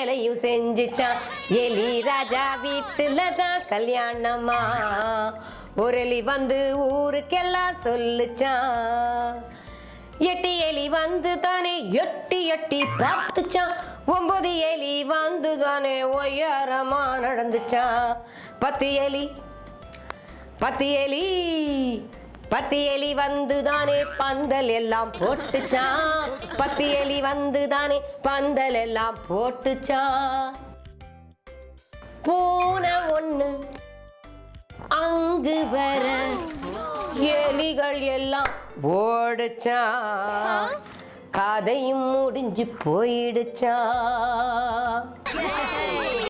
வேலையும் செஞ்சுச்சான் எலி ராஜா வீட்டுல தான் கல்யாணமா ஒரு எலி வந்து ஊருக்கெல்லாம் சொல்லுச்சான் எட்டி எலி வந்து தானே எட்டி எட்டி பார்த்துச்சான் ஒன்பது எலி வந்து தானே ஒய்யாரமா நடந்துச்சான் பத்து எலி பத்து எலி பத்து எலி வந்து தானே பந்தல் எல்லாம் போட்டுச்சான் பத்து எலி வந்து தானே பந்தல் எல்லாம் போட்டுச்சான் பூனை ஒண்ணு அங்கு வர எலிகள் எல்லாம் ஓடுச்சான் கதையும் முடிஞ்சு போயிடுச்சான்